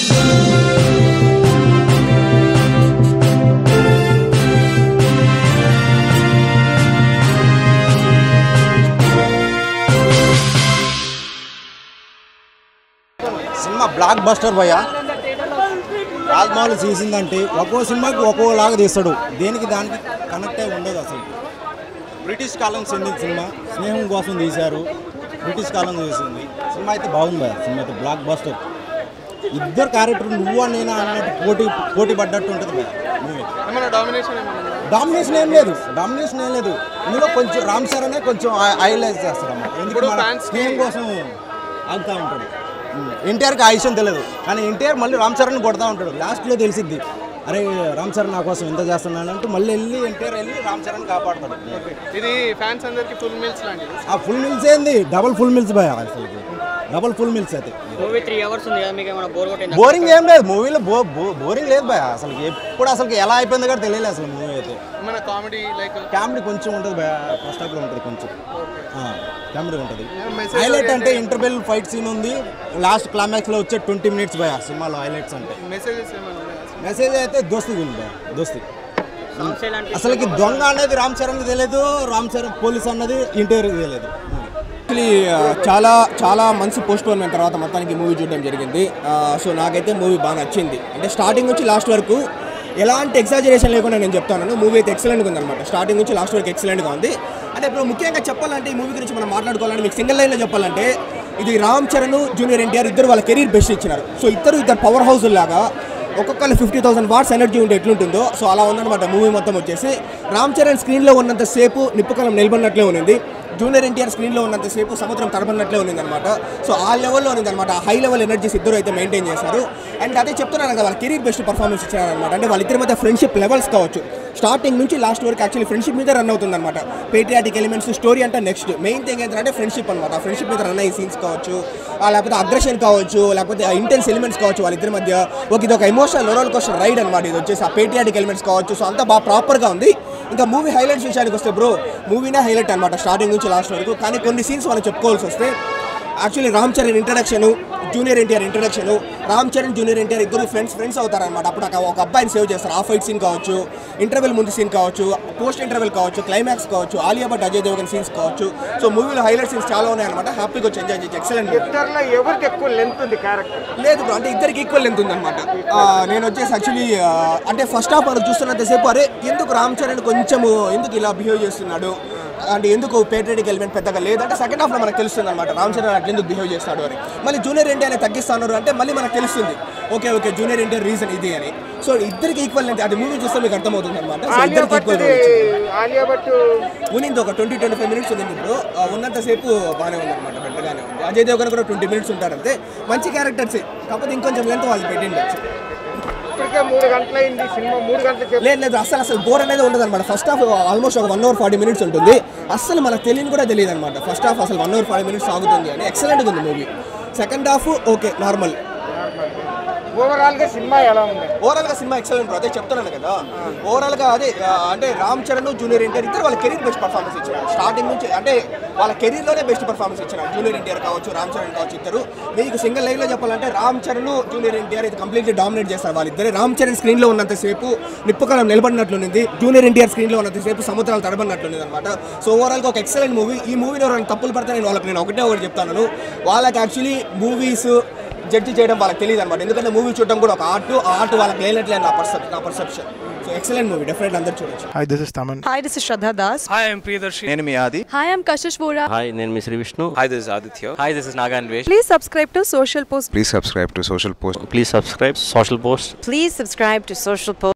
Cinema block buster భయ్య రాజమౌళి తీసిందంటే ఒక్కో సినిమాకి ఒక్కోలాగా తీస్తాడు దేనికి దానికి కనెక్ట్ అయి ఉండదు అసలు బ్రిటిష్ కాలం చెందిన సినిమా స్నేహం కోసం తీశారు బ్రిటిష్ కాలం తీసింది సినిమా అయితే బాగుంది భయ్య సినిమా అయితే బ్లాక్ బస్టర్ ఇద్దరు క్యారెక్టర్ నువ్వు నేను అన్నట్టు పోటీ పోటీ పడ్డట్టు ఉంటుంది భయ్య మూవీ ఏమన్నా డామినేషన్ ఏమన్నా ఉందా? డామినేషన్ ఏం లేదు డామినేషన్ ఏం లేదు ఇందులో కొంచెం రామ్ చరణ్ కొంచెం హైలైట్ చేస్తాడు అన్నమాట ఇప్పుడు ఎందుకంటే మన fans కి- స్నేహం కోసం ఆగుతూ ఉంటాడు ఎన్టీఆర్కి ఆ విషయం తెలియదు కానీ ఎన్టీఆర్ మళ్ళీ రామ్ చరణ్ కొడతా ఉంటాడు లాస్ట్లో తెలిసిద్ది అరే రామ్ చరణ్ నా కోసం ఎంత చేస్తున్నాను అంటూ మళ్ళీ వెళ్ళి ఎన్టీఆర్ వెళ్ళి రామ్ చరణ్ కాపాడతాడు ఇది ఫ్యాన్స్ అందరికి ఫుల్ మీల్స్ లాంటిది ఆ ఫుల్ మిల్స్ ఏంది డబల్ ఫుల్ మిల్స్ భయ అసలు డబల్ ఫుల్ మిల్స్ అయితే మూవీ త్రీ అవర్స్ ఉంది కదా మీకు ఏమైనా బోర్ కొట్టిందా బోరింగ్ ఏం లేదు మూవీలో బో బోరింగ్ లేదు భయ అసలు ఎప్పుడు అసలు ఎలా అయిపోయిందో కూడా తెలియలేదు అసలు మూవీ అయితే ఏమైనా కామెడీ లైక్ కామెడీ కొంచెం ఉంటుంది భయ ఫస్ట్ హాఫ్లో ఉంటుంది కొంచెం కామెడీ ఉంటుంది message హైలైట్ అంటే ఇంటర్వెల్ ఫైట్ సీన్ ఉంది లాస్ట్ క్లైమాక్స్లో వచ్చే ట్వంటీ మినిట్స్ భయ సినిమాలో హైలైట్స్ అంటే మెసేజెస్ ఏమైనా ఉన్నాయా మెసేజ్ అయితే దోస్తి ఉంది భయ దోస్తి సాంగ్స్ ఎలాంటి అసలుకి దొంగ అనేది రామ్ చరణ్కి తెలియదు రామ్ చరణ్ పోలీస్ అన్నది ఇంటర్వ్యూకి తెలియదు యాక్చువల్లీ చాలా చాలా మంత్స్ పోస్ట్ పోన్ అయిన తర్వాత మొత్తానికి మూవీ చూడడం జరిగింది సో నాకైతే మూవీ బాగా నచ్చింది అంటే స్టార్టింగ్ నుంచి లాస్ట్ వరకు ఎలాంటి ఎగ్జాజరేషన్ లేకుండా నేను చెప్తాను మూవీ అయితే ఎక్సలెంట్గా ఉందన్నమాట స్టార్టింగ్ నుంచి లాస్ట్ వరకు ఎక్సలెంట్గా ఉంది అంటే ఇప్పుడు ముఖ్యంగా చెప్పాలంటే ఈ మూవీ గురించి మనం మాట్లాడుకోవాలంటే మీకు సింగిల్ లైన్లో చెప్పాలంటే ఇది రామ్ చరణ్ జూనియర్ ఎన్టీఆర్ ఇద్దరు వాళ్ళ కెరీర్ బెస్ట్ ఇచ్చినారు సో ఇద్దరు ఇద్దరు పవర్ హౌస్ లాగా ఒక్కొక్కరు ఫిఫ్టీ థౌసండ్ వాట్స్ ఎనర్జీ ఉంటే ఎట్లుంటుందో సో అలా ఉందన్నమాట మూవీ మొత్తం వచ్చేసి రామ్ చరణ్ స్క్రీన్లో ఉన్నంత సేపు నిప్పుకలం నిలబడినట్లే ఉంది జూనియర్ ఎన్టీఆర్ స్క్రీన్లో ఉన్నంత సేపు సముద్రం తడబడినట్లే ఉంది అనమాట సో ఆ లెవెల్లో ఉంది అనమాట హై లెవెల్ ఎనర్జీస్ ఇద్దరు అయితే మెయింటైన్ చేశారు అండ్ అదే చెప్తున్నాను కదా వాళ్ళ కెరీర్ బెస్ట్ పర్ఫార్మెన్స్ ఇచ్చారనమాట అంటే వాళ్ళిద్దరి మధ్య ఫ్రెండ్షిప్ లెవెల్స్ కావచ్చు స్టార్టింగ్ నుంచి లాస్ట్ వరకు యాక్చువల్లీ ఫ్రెండ్షిప్ మీద రన్ అవుతుంది అనమాట పేట్రియాటిక్ ఎలిమెంట్స్ స్టోరీ అంటే నెక్స్ట్ మెయిన్ థింగ్ ఏంటంటే ఫ్రెండ్షిప్ అనమాట ఫ్రెండ్షిప్ మీద రన్ అయ్యే సీన్స్ కావచ్చు ఆ లేకపోతే అగ్రెషన్ కావచ్చు లేకపోతే ఇంటెన్స్ ఎలిమెంట్స్ కావచ్చు వాళ్ళిద్దరి మధ్య ఒక ఇది ఒక ఎమోషనల్ రోల్ కోస్టర్ రైడ్ అనమాట ఇది వచ్చేసి ఆ పేట్రియాటిక్ ఎలిమెంట్స్ కావచ్చు సో అంతా బాగా ప్రాపర్గా ఉంది ఇంకా మూవీ హైలైట్స్ విషయానికి వస్తే బ్రో మూవీనే హైలైట్ అనమాట స్టార్టింగ్ నుంచి లాస్ట్ వరకు కానీ కొన్ని సీన్స్ మనం చెప్పుకోవాల్సి వస్తే actually Ram Charan introduction junior NTR introduction Ram Charan junior NTR ఇద్దరు ఫ్రెండ్స్ ఫ్రెండ్స్ అవుతారనమాట అప్పుడు ఒక- ఒక అబ్బాయిని సేవ్ చేస్తారు ఆ ఫైట్ సీన్ కావచ్చు ఇంటర్వెల్ ముందు సీన్ కావచ్చు పోస్ట్ ఇంటర్వెల్ కావచ్చు క్లైమాక్స్ కావచ్చు ఆలియా భట్ అజయ్ దేవగన్ సీన్స్ కావచ్చు సో మూవీలో హైలైట్ సీన్స్ చాలా ఉన్నాయన్నమాట హ్యాపీగా వచ్చి ఎంజాయ్ చేయొచ్చు ఎక్సలెంట్ ఇద్దరులో ఎవరికి ఎక్కువ లెంత్ ఉంది క్యారెక్టర్ లేదు బ్రో అంటే ఇద్దరికి ఈక్వల్ లెంత్ ఉందన్నమాట ఆ, నేను వచ్చేసి యాక్చువల్లీ అంటే ఫస్ట్ హాఫ్ మనకు చూస్తున్నంతసేపు అరే ఎందుకు రామ్ చరణ్ కొంచెము ఎందుకు ఇలా బిహేవ్ చేస్తున్నాడు అంటే ఎందుకు పేట్రియటిక్ ఎలిమెంట్ పెద్దగా లేదంటే సెకండ్ హాఫ్లో మనకు తెలుస్తుంది అనమాట రామ్ చరణ్ అట్లా ఎందుకు బిహేవ్ చేస్తాడు అని మళ్ళీ జూనియర్ ఎన్టీఆర్ తగ్గిస్తున్నారు అంటే మళ్ళీ మనకు తెలుస్తుంది okay okay junior NTR reason ఇది అని సో ఇద్దరికి ఈక్వల్ లెంత్ అది మూవీ చూస్తే మీకు అర్థమవుతుంది అనమాట సో ఆలియా ఇద్దరికి భట్ ఈక్వల్ ఆలియా భట్ ఉన్నింది ఒక ట్వంటీ ట్వంటీ ఫైవ్ మినిట్స్ ఉంది ఇప్పుడు ఆ, ఉన్నంతసేపు బాగానే ఉంది అనమాట బెటర్గానే ఉంది అజయ్ దేవగన్ కూడా ట్వంటీ మినిట్స్ ఉంటారంతే మంచి క్యారెక్టర్స్ కాకపోతే ఇంకొంచెం లెంత్ వాళ్ళు పెట్టిండొచ్చు ఇప్పటికే మూడు గంటలైంది సినిమా మూడు గంటలు చెప్పి లేదు లేదు అసలు అసలు బోర్ అనేది ఉండదు అనమాట ఫస్ట్ హాఫ్ ఆల్మోస్ట్ ఒక వన్ అవర్ ఫార్టీ మినిట్స్ ఉంటుంది అసలు మనకు తెలియని కూడా తెలియదు అనమాట ఫస్ట్ హాఫ్ అసలు వన్ అవర్ ఫార్టీ మినిట్స్ సాగుతుంది అని ఎక్సలెంట్గా ఉంది movie second half okay normal overall గా సినిమా ఎలా ఉంది ఓవరాల్ గా సినిమా ఎక్సలెంట్ అదే చెప్తున్నాను కదా ఓవరాల్ గా అదే ఆ, అంటే రామ్ చరణ్ జూనియర్ ఎన్టీఆర్ ఇద్దరు వాళ్ళ కెరీర్ బెస్ట్ పర్ఫార్మెన్స్ ఇచ్చినారు స్టార్టింగ్ నుంచి అంటే వాళ్ళ కెరీర్ లోనే బెస్ట్ పర్ఫార్మెన్స్ ఇచ్చినారు జూనియర్ ఎన్టీఆర్ కావచ్చు రామ్ చరణ్ కావచ్చు ఇద్దరు మీకు సింగిల్ లైన్ లో చెప్పాలంటే రామ్ చరణ్ జూనియర్ ఎన్టీఆర్ ఇది కంప్లీట్లీ డామినేట్ చేస్తారు వాళ్ళిద్దరే రామ్ చరణ్ స్క్రీన్ లో ఉన్నంత సేపు నిప్పుకాలం నిలబడినట్లుంది జూనియర్ ఎన్టీఆర్ స్క్రీన్ లో ఉన్నంత సేపు సముద్రాలు తడబడినట్లుంది అనమాట సో ఓవరాల్ గా ఒక ఎక్సలెంట్ మూవీ ఈ మూవీలో రెండు తప్పులు పడితే నేను వాళ్ళకి నేను ఒకటే ఒకటి చెప్తాను వాళ్ళకి యాక్చువల్లీ మూవీస్ జడ్జి చేయడం వాళ్ళకి తెలియదు అనమాట ఎందుకంటే మూవీ చూడడం కూడా ఒక ఆర్ట్ ఆ ఆర్ట్ వాళ్ళకి లేనట్లే నా పర్సెప్ నా perception so excellent movie definite అందరు చూడొచ్చు Hi, this is Taman. Hi, this is Shraddha Das. Hi, I'm Priyadarshi. నేను మీ ఆది Hi, I'm Kashish Vora. Hi నేను మీ Shri Vishnu hi this Aditya hi this is నాగాన్ వేష్ Please subscribe to Social Post. Please subscribe to Social Post please subscribe Social Post Please subscribe to Social Post.